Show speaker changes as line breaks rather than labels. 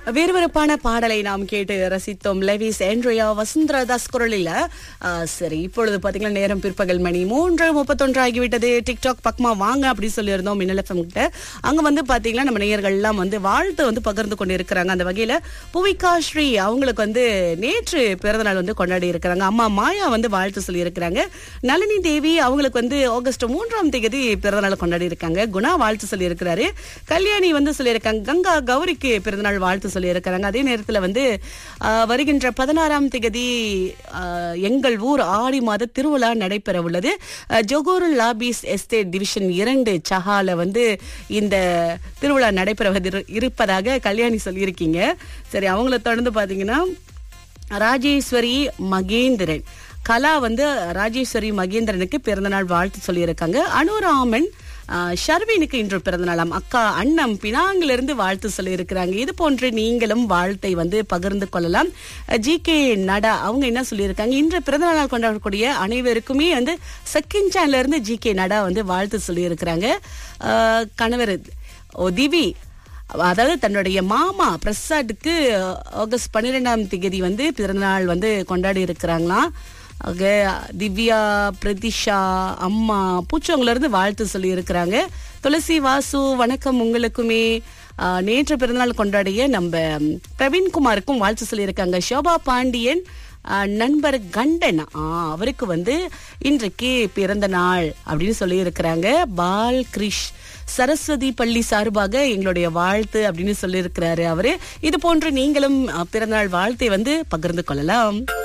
விறுவிறுப்பான பாடலை நாம் கேட்டு ரசித்தோம் லெவிஸ் ஆண்ட்ரியா வசுந்தரதாஸ் குரலில் ஆ, சரி இப்பொழுது பாத்தீங்கன்னா நேரம் பிற்பகல் மணி மூன்று முப்பத்தொன்று ஆகிவிட்டது டிக்டாக் பக்கமா வாங்க அப்படி சொல்லியிருந்தோம் மின்னல் எஃப்எம் கிட்ட அங்க வந்து பாத்தீங்கன்னா நம்ம நேயர்கள் எல்லாம் வந்து வாழ்த்து வந்து பகிர்ந்து கொண்டு இருக்கிறாங்க அந்த வகையில புவிகா ஸ்ரீ அவங்களுக்கு வந்து நேற்று பிறந்த நாள் வந்து கொண்டாடி இருக்கிறாங்க அம்மா மாயா வந்து வாழ்த்து சொல்லி இருக்கிறாங்க நளினி தேவி அவங்களுக்கு வந்து ஆகஸ்ட் மூன்றாம் தேதி பிறந்த நாள் கொண்டாடி இருக்காங்க குணா வாழ்த்து சொல்லி இருக்கிறாரு கல்யாணி வந்து சொல்லியிருக்காங்க கங்கா கௌரிக்கு பிறந்தநாள் வாழ்த்து சொல்லி இருக்கிறாங்க அதே நேரத்துல வந்து ஆஹ், வருகின்ற பதினாறாம் தேதி ஆஹ், எங்கள் ஊர் ஆடி மாத திருவிழா நடைபெற உள்ளது ஆஹ், ஜொகூருல் லாபீஸ் எஸ்டேட் டிவிஷன் இரண்டு சஹால வந்து இந்த திருவிழா நடைபெறுவது இருப்பதாக கல்யாணி சொல்லியிருக்கீங்க சரி அவங்கள தொடர்ந்து பாத்தீங்கன்னா ராஜேஸ்வரி மகேந்திரன் கலா வந்து ராஜேஸ்வரி மகேந்திரனுக்கு பிறந்தநாள் வாழ்த்து சொல்லியிருக்காங்க அனுராமன் ஆஹ், ஷர்வினுக்கு இன்று பிறந்தநாளாம் அக்கா அண்ணம் பினாங்கிலிருந்து வாழ்த்து சொல்லியிருக்கிறாங்க இது போன்று நீங்களும் வாழ்த்தை வந்து பகிர்ந்து கொள்ளலாம் ஜி கே நடா அவங்க என்ன சொல்லியிருக்காங்க இன்று பிறந்தநாள் கொண்டாடக்கூடிய அனைவருக்குமே வந்து செகண்ட் சேனல்ல இருந்து ஜி கே நடா வந்து வாழ்த்து சொல்லியிருக்கிறாங்க ஆஹ், கணவர் ஓ திவி அதாவது தன்னுடைய மாமா பிரசாத்துக்கு ஆகஸ்ட் பன்னிரெண்டாம் தேதி வந்து பிறந்தநாள் வந்து கொண்டாடி இருக்கிறாங்களாம் ஆக திவ்யா பிரதிஷா அம்மா பூச்சவங்கள இருந்து வாழ்த்து சொல்லி இருக்கிறாங்க துளசி வாசு வணக்கம் உங்களுக்குமே ஆஹ், நேற்று பிறந்தநாள் கொண்டாடிய நம்ம பிரவீன்குமாருக்கும் வாழ்த்து சொல்லியிருக்காங்க ஷோபா பாண்டியன் ஆஹ், நண்பர் கண்டன் ஆஹ், அவருக்கு வந்து இன்றைக்கு பிறந்த நாள் அப்படின்னு சொல்லி இருக்கிறாங்க பால் கிரிஷ் சரஸ்வதி பள்ளி சார்பாக எங்களுடைய வாழ்த்து அப்படின்னு சொல்லியிருக்கிறாரு அவரு இது போன்று நீங்களும் அஹ், பிறந்தநாள் வாழ்த்தை வந்து பகிர்ந்து கொள்ளலாம்